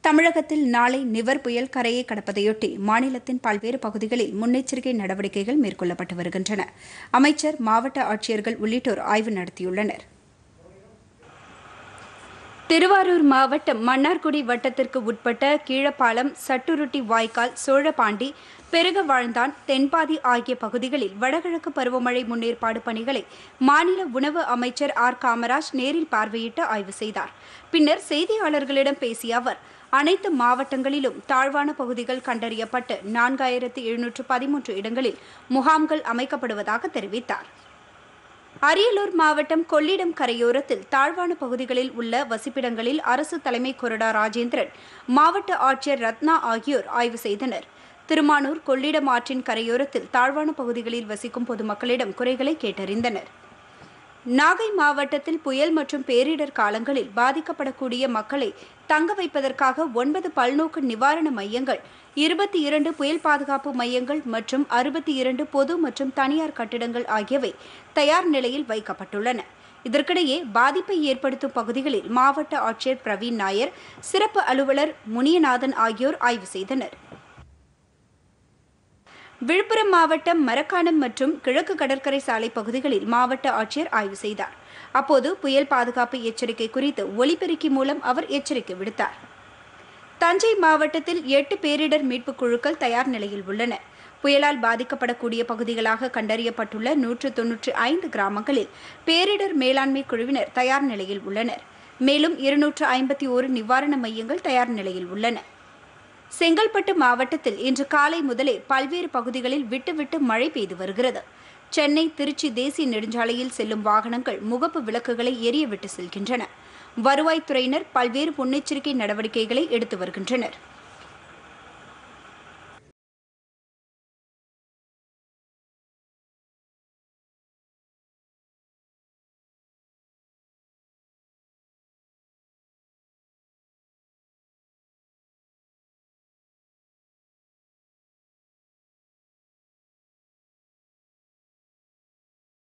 தமிழகத்தில் நாளை நிவர் புயல் கரையை கடப்பதையொட்டி மாநிலத்தின் பல்வேறு பகுதிகளில் முன்னெச்சரிக்கை நடவடிக்கைகள் மேற்கொள்ளப்பட்டு வருகின்றன அமைச்சர் மாவட்ட ஆட்சியர்கள் உள்ளிட்டோர் ஆய்வு நடத்தியுள்ளனர் திருவாரூர் மாவட்டம் மன்னார்குடி வட்டத்திற்கு உட்பட்ட கீழப்பாலம் சட்டுருட்டி வாய்க்கால் சோழபாண்டி பெருக வாழ்ந்தான் தென்பாதி ஆகிய பகுதிகளில் வடகிழக்கு பருவமழை முன்னேற்பாடு பணிகளை மாநில உணவு அமைச்சர் ஆர் காமராஜ் நேரில் பார்வையிட்டு ஆய்வு செய்தார் பின்னர் செய்தியாளர்களிடம் பேசிய அவர் அனைத்து மாவட்டங்களிலும் தாழ்வான பகுதிகள் கண்டறியப்பட்டு நான்காயிரத்து எழுநூற்று பதிமூன்று இடங்களில் முகாம்கள் அமைக்கப்படுவதாக தெரிவித்தார் அரியலூர் மாவட்டம் கொள்ளிடம் கரையோரத்தில் தாழ்வான பகுதிகளில் உள்ள வசிப்பிடங்களில் அரசு தலைமை கொறடா ராஜேந்திரன் மாவட்ட ஆட்சியர் ரத்னா ஆகியோர் ஆய்வு செய்தனர் திருமானூர் கொள்ளிடம் ஆற்றின் கரையோரத்தில் தாழ்வான பகுதிகளில் வசிக்கும் பொதுமக்களிடம் குறைகளை கேட்டறிந்தனர் நாகை மாவட்டத்தில் புயல் மற்றும் பேரிடர் காலங்களில் பாதிக்கப்படக்கூடிய மக்களை தங்க வைப்பதற்காக ஒன்பது பல்நோக்கு நிவாரண மையங்கள் இருபத்தி இரண்டு புயல் பாதுகாப்பு மையங்கள் மற்றும் அறுபத்தி இரண்டு பொது மற்றும் தனியார் கட்டிடங்கள் ஆகியவை தயார் நிலையில் வைக்கப்பட்டுள்ளன இதற்கிடையே பாதிப்பை ஏற்படுத்தும் பகுதிகளில் மாவட்ட ஆட்சியர் பிரவீன் நாயர் சிறப்பு அலுவலர் முனியநாதன் ஆகியோர் ஆய்வு செய்தனர் விழுப்புரம் மாவட்டம் மரக்காணம் மற்றும் கிழக்கு கடற்கரை சாலை பகுதிகளில் மாவட்ட ஆட்சியர் ஆய்வு செய்தார் அப்போது புயல் பாதுகாப்பு எச்சரிக்கை குறித்து ஒலிபெருக்கி மூலம் அவர் எச்சரிக்கை விடுத்தார் தஞ்சை மாவட்டத்தில் எட்டு பேரிடர் மீட்புக் குழுக்கள் தயார் நிலையில் உள்ளன புயலால் பாதிக்கப்படக்கூடிய பகுதிகளாக கண்டறியப்பட்டுள்ள நூற்று தொன்னூற்றி ஐந்து கிராமங்களில் பேரிடர் மேலாண்மை குழுவினர் தயார் நிலையில் உள்ளனர் மேலும் இருநூற்று ஐம்பத்தி ஒரு நிவாரண மையங்கள் தயார் நிலையில் உள்ளன செங்கல்பட்டு மாவட்டத்தில் இன்று காலை முதலே பல்வேறு பகுதிகளில் விட்டுவிட்டு மழை பெய்து வருகிறது சென்னை திருச்சி தேசிய நெடுஞ்சாலையில் செல்லும் வாகனங்கள் முகப்பு விளக்குகளை எரியவிட்டு செல்கின்றன வருவாய்த்துறையினர் பல்வேறு முன்னெச்சரிக்கை நடவடிக்கைகளை எடுத்து வருகின்றனர்